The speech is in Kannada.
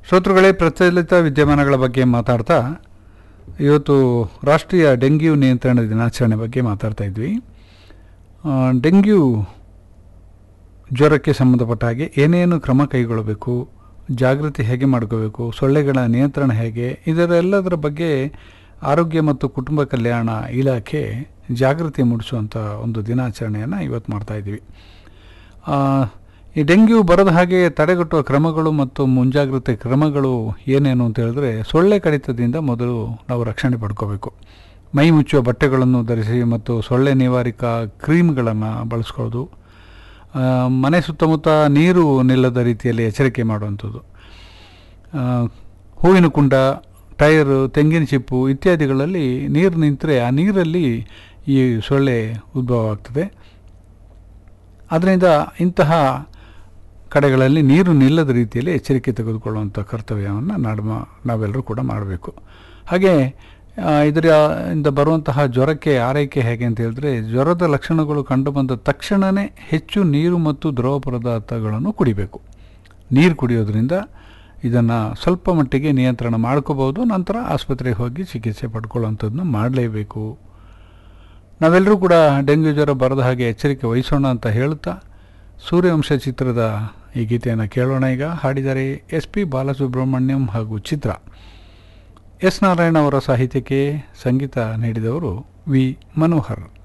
ಶ್ರೋತೃಗಳೇ ಪ್ರಚಲಿತ ವಿದ್ಯಮಾನಗಳ ಬಗ್ಗೆ ಮಾತಾಡ್ತಾ ಇವತ್ತು ರಾಷ್ಟ್ರೀಯ ಡೆಂಗ್ಯೂ ನಿಯಂತ್ರಣ ದಿನಾಚರಣೆ ಬಗ್ಗೆ ಮಾತಾಡ್ತಾ ಇದ್ವಿ ಆ, ಡೆಂಗ್ಯೂ ಜ್ವರಕ್ಕೆ ಸಂಬಂಧಪಟ್ಟ ಹಾಗೆ ಏನೇನು ಕ್ರಮ ಕೈಗೊಳ್ಳಬೇಕು ಜಾಗೃತಿ ಹೇಗೆ ಮಾಡ್ಕೋಬೇಕು ಸೊಳ್ಳೆಗಳ ನಿಯಂತ್ರಣ ಹೇಗೆ ಇದರೆಲ್ಲದರ ಬಗ್ಗೆ ಆರೋಗ್ಯ ಮತ್ತು ಕುಟುಂಬ ಕಲ್ಯಾಣ ಇಲಾಖೆ ಜಾಗೃತಿ ಮೂಡಿಸುವಂಥ ಒಂದು ದಿನಾಚರಣೆಯನ್ನು ಇವತ್ತು ಮಾಡ್ತಾ ಇದ್ದೀವಿ ಆ, ಈ ಡೆಂಗ್ಯೂ ಬರದ ಹಾಗೆ ತಡೆಗಟ್ಟುವ ಕ್ರಮಗಳು ಮತ್ತು ಮುಂಜಾಗ್ರತೆ ಕ್ರಮಗಳು ಏನೇನು ಅಂತ ಹೇಳಿದ್ರೆ ಸೊಳ್ಳೆ ಕಡಿತದಿಂದ ಮೊದಲು ನಾವು ರಕ್ಷಣೆ ಪಡ್ಕೋಬೇಕು ಮೈ ಮುಚ್ಚುವ ಬಟ್ಟೆಗಳನ್ನು ಧರಿಸಿ ಮತ್ತು ಸೊಳ್ಳೆ ನಿವಾರಕ ಕ್ರೀಮ್ಗಳನ್ನು ಬಳಸ್ಕೊಳ್ಳೋದು ಆ, ಮನೆ ಸುತ್ತಮುತ್ತ ನೀರು ನಿಲ್ಲದ ರೀತಿಯಲ್ಲಿ ಎಚ್ಚರಿಕೆ ಮಾಡುವಂಥದ್ದು ಆ, ಹೂವಿನ ಕುಂಡ ಟೈರು ತೆಂಗಿನ ಚಿಪ್ಪು ಇತ್ಯಾದಿಗಳಲ್ಲಿ ನೀರು ನಿಂತರೆ ಆ ನೀರಲ್ಲಿ ಈ ಸೊಳ್ಳೆ ಉದ್ಭವ ಆಗ್ತದೆ ಅದರಿಂದ ಇಂತಹ ಕಡೆಗಳಲ್ಲಿ ನೀರು ನಿಲ್ಲದ ರೀತಿಯಲ್ಲಿ ಎಚ್ಚರಿಕೆ ತೆಗೆದುಕೊಳ್ಳುವಂಥ ಕರ್ತವ್ಯವನ್ನು ನಾಡ್ಮ ನಾವೆಲ್ಲರೂ ಕೂಡ ಮಾಡಬೇಕು ಹಾಗೆ ಆ, ಇದರಿಂದ ಬರುವಂತಹ ಜ್ವರಕ್ಕೆ ಆರೈಕೆ ಹೇಗೆ ಅಂತ ಹೇಳಿದ್ರೆ ಜ್ವರದ ಲಕ್ಷಣಗಳು ಕಂಡುಬಂದ ತಕ್ಷಣವೇ ಹೆಚ್ಚು ನೀರು ಮತ್ತು ದ್ರವ ಪದಾರ್ಥಗಳನ್ನು ಕುಡಿಬೇಕು ನೀರು ಕುಡಿಯೋದ್ರಿಂದ ಇದನ್ನು ಸ್ವಲ್ಪ ಮಟ್ಟಿಗೆ ನಿಯಂತ್ರಣ ಮಾಡ್ಕೋಬೋದು ನಂತರ ಆಸ್ಪತ್ರೆಗೆ ಹೋಗಿ ಚಿಕಿತ್ಸೆ ಪಡ್ಕೊಳ್ಳೋವಂಥದ್ದನ್ನ ಮಾಡಲೇಬೇಕು ನಾವೆಲ್ಲರೂ ಕೂಡ ಡೆಂಗ್ಯೂ ಜ್ವರ ಬರದ ಹಾಗೆ ಎಚ್ಚರಿಕೆ ವಹಿಸೋಣ ಅಂತ ಹೇಳ್ತಾ ಸೂರ್ಯವಂಶ ಚಿತ್ರದ ಈ ಗೀತೆಯನ್ನು ಕೇಳೋಣ ಈಗ ಹಾಡಿದರೆ ಎಸ್ ಪಿ ಬಾಲಸುಬ್ರಹ್ಮಣ್ಯಂ ಹಾಗೂ ಚಿತ್ರ ಎಸ್ ನಾರಾಯಣ ಅವರ ಸಾಹಿತ್ಯಕ್ಕೆ ಸಂಗೀತ ನೀಡಿದವರು ವಿ ಮನೋಹರ್